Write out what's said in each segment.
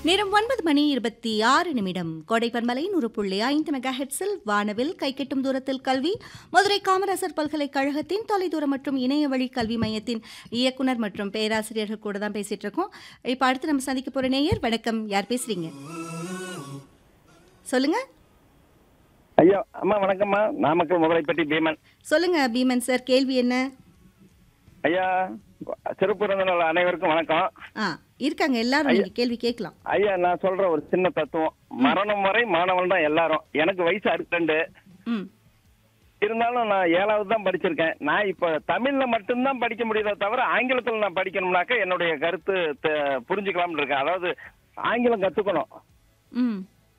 நேரம் ஒன்பது மணி இருபத்தி ஆறு நிமிடம் கோடைப்பன்மலை நூறு புள்ளி ஐந்து மெகா ஹெட்ஸில் வானவில் கைக்கெட்டும் தூரத்தில் கல்வி மதுரை காமராசர் பல்கலைக்கழகத்தின் தொலைதூர மற்றும் இணைய வழி கல்வி மையத்தின் இயக்குனர் மற்றும் பேராசிரியர்கள் கூட தான் பேசிட்டு இருக்கோம் இப்போ அடுத்து நம்ம சந்திக்க போற நேயர் வணக்கம் யார் பேசுறீங்க சொல்லுங்க ஐயா அம்மா வணக்கம்மா நாமக்கல் முதலைப்பட்டி பீமன் சொல்லுங்க பீமன் சார் கேள்வி என்ன ஐயா சிறப்பு விருந்தினர் அனைவருக்கும் வணக்கம் ஆ இருக்காங்க எல்லாரும் நீங்க கேள்வி கேட்கலாம் ஐயா நான் சொல்ற ஒரு சின்ன தத்துவம் மரணம் வரை மாணவன் தான் எல்லாரும் எனக்கு வயசு அறுபத்தி ம் இருந்தாலும் நான் ஏழாவது தான் படிச்சிருக்கேன் நான் இப்ப தமிழ்ல மட்டும்தான் படிக்க முடியுதே தவிர ஆங்கிலத்துல நான் படிக்கணும்னாக்க என்னுடைய கருத்து த- புரிஞ்சுக்கலாம்னு இருக்கேன் அதாவது ஆங்கிலம் கத்துக்கணும் ம்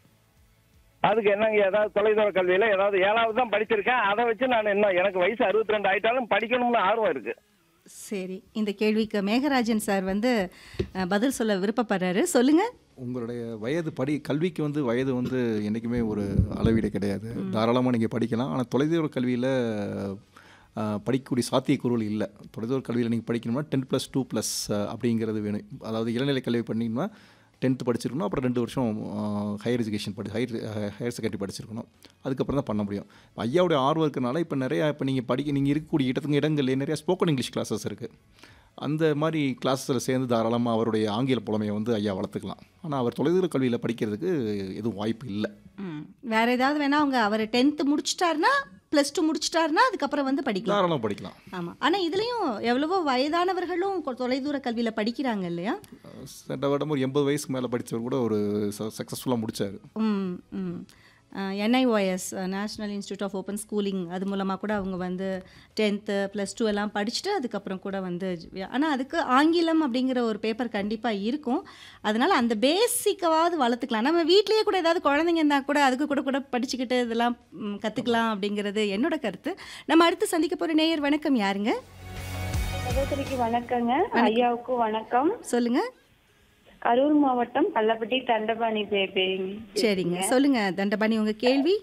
அதுக்கு என்னங்க ஏதாவது தொலைதூர கல்வியில ஏதாவது ஏழாவது தான் படிச்சிருக்கேன் அதை வச்சு நான் என்ன எனக்கு வயசு அறுபத்தி ரெண்டு ஆயிட்டாலும் படிக்கணும்னு ஆர்வம் இருக்கு சரி இந்த கேள்விக்கு மேகராஜன் சார் வந்து அஹ், பதில் சொல்ல விருப்பப்படுறாரு சொல்லுங்க உங்களுடைய வயது படி கல்விக்கு வந்து வயது வந்து என்றைக்குமே ஒரு அளவீடு கிடையாது தாராளமாக நீங்கள் படிக்கலாம் ஆனால் தொலைதூர கல்வியில் படிக்கக்கூடிய சாத்தியக்கூறுகள் இல்லை தொலைதூர கல்வியில் நீங்கள் படிக்கணும்னா டென் ப்ளஸ் டூ ப்ளஸ் அப்படிங்கிறது வேணும் அதாவது இளநிலை கல்வி பண்ணிங்கன்னா டென்த்து படிச்சிருக்கணும் அப்புறம் ரெண்டு வருஷம் ஹையர் எஜுகேஷன் படி ஹையர் ஹையர் செகண்டரி படிச்சிருக்கணும் அதுக்கப்புறம் தான் பண்ண முடியும் ஐயாவுடைய ஆர்வம் இருக்கனால இப்போ நிறையா இப்போ நீங்கள் படிக்க நீங்கள் இருக்கக்கூடிய இடத்துக்கு இடங்கள்ல நிறையா ஸ்போக்கன் இங்கிலீஷ் கிளாஸஸ் இருக்குது அந்த மாதிரி கிளாஸில் சேர்ந்து தாராளமாக அவருடைய ஆங்கில புலமையை வந்து ஐயா வளர்த்துக்கலாம் ஆனால் அவர் தொலைதூர கல்வியில் படிக்கிறதுக்கு எதுவும் வாய்ப்பு இல்லை ம். வேற ஏதாவது வேணா அவங்க அவர் டென்த்து முடிச்சிட்டாருன்னா ப்ளஸ் டூ முடிச்சிட்டாருன்னா அதுக்கப்புறம் வந்து படிக்கலாம் தாராளமாக படிக்கலாம் ஆமாம் ஆனால் இதுலேயும் எவ்வளவோ வயதானவர்களும் கொ- தொலைதூர கல்வியில் படிக்கிறாங்க இல்லையா சென்ற வருடம் ஒரு எண்பது வயசுக்கு மேலே படித்தவர் கூட ஒரு சக்ஸஸ்ஃபுல்லாக முடிச்சார் ம் ம் NIOS national institute of open schooling அது மூலமாக கூட அவங்க வந்து டென்த்து ப்ளஸ் டூ எல்லாம் படிச்சுட்டு அதுக்கப்புறம் கூட வந்து ஆனால் அதுக்கு ஆங்கிலம் அப்படிங்கிற ஒரு பேப்பர் கண்டிப்பாக இருக்கும் அதனால் அந்த பேசிக்காவது வளர்த்துக்கலாம் நம்ம வீட்லேயே கூட ஏதாவது குழந்தைங்க இருந்தால் கூட அதுக்கு கூட கூட படிச்சுக்கிட்டு இதெல்லாம் ம், கற்றுக்கலாம் அப்படிங்கிறது என்னோட கருத்து நம்ம அடுத்து சந்திக்க போகிற நேயர் வணக்கம் யாருங்க சகோதரிக்கு வணக்கங்க ஐயாவுக்கும் வணக்கம் சொல்லுங்கள் கரூர் மாவட்டம் பள்ளப்பட்டி தண்டபாணி பேபேங்க சரிங்க சொல்லுங்கள் தண்டபாணி உங்கள் கேள்வி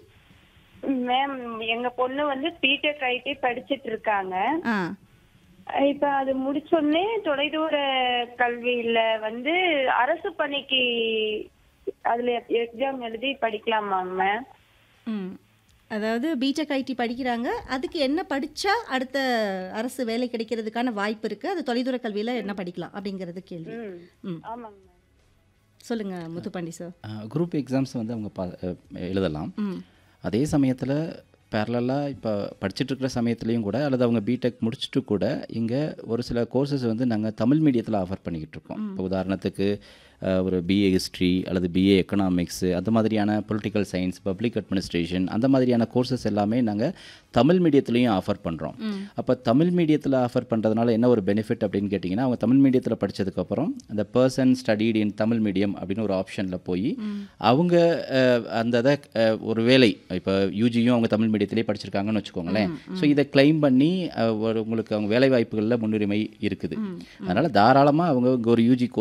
மேம் எங்க பொண்ணு வந்து பிடெக் ஐடி படிச்சிட்டு இருக்காங்க ஆ இப்ப அது முடிச்சோடனே தொலைதூர கல்வியில வந்து அரசு பணிக்கு அதுல எக்ஸாம் எழுதி படிக்கலாமாங்க மேம் ம் அதாவது பிடெக் ஐடி படிக்கிறாங்க அதுக்கு என்ன படித்தா அடுத்த அரசு வேலை கிடைக்கிறதுக்கான வாய்ப்பு இருக்குது அது தொலைதூர கல்வியில் என்ன படிக்கலாம் அப்படிங்கிறது கேள்வி ம் ஆமாங்க மேம் சொல்லுங்கள் முத்துப்பாண்டி சார் குரூப் எக்ஸாம்ஸ் வந்து அவங்க பா அஹ் எழுதலாம் ம் அதே சமயத்தில் பேரலாக இப்போ படிச்சுட்டு இருக்கிற சமயத்துலேயும் கூட அல்லது அவங்க பிடெக் முடிச்சுட்டு கூட இங்கே ஒரு சில கோர்சஸ் வந்து நாங்கள் தமிழ் மீடியத்தில் ஆஃபர் பண்ணிக்கிட்டு இருக்கோம் இப்போ உதாரணத்துக்கு அஹ், ஒரு பிஏ ஹிஸ்ட்ரி அல்லது பிஏ எக்கனாமிக்ஸு அந்த மாதிரியான பொலிட்டிக்கல் சயின்ஸ் பப்ளிக் அட்மினிஸ்ட்ரேஷன் அந்த மாதிரியான கோர்சஸ் எல்லாமே நாங்கள் தமிழ் மீடியத்துலேயும் ஆஃபர் பண்ணுறோம் அப்போ தமிழ் மீடியத்தில் ஆஃபர் பண்ணுறதுனால என்ன ஒரு பெனிஃபிட் அப்படின்னு கேட்டிங்கன்னா அவங்க தமிழ் மீடியத்தில் படித்ததுக்கப்புறம் அந்த person studied in Tamil medium அப்படின்னு ஒரு ஆப்ஷனில் போய் அவங்க அஹ், அந்த இதை அஹ், ஒரு வேலை இப்போ யூஜியும் அவங்க தமிழ் மீடியத்திலே படிச்சிருக்காங்கன்னு வச்சுக்கோங்களேன் ஸோ இதை கிளைம் பண்ணி அஹ், ஒரு உங்களுக்கு அவங்க வேலை வாய்ப்புகளில் முன்னுரிமை இருக்குது அதனால் தாராளமாக அவங்க இங்க ஒரு யூஜி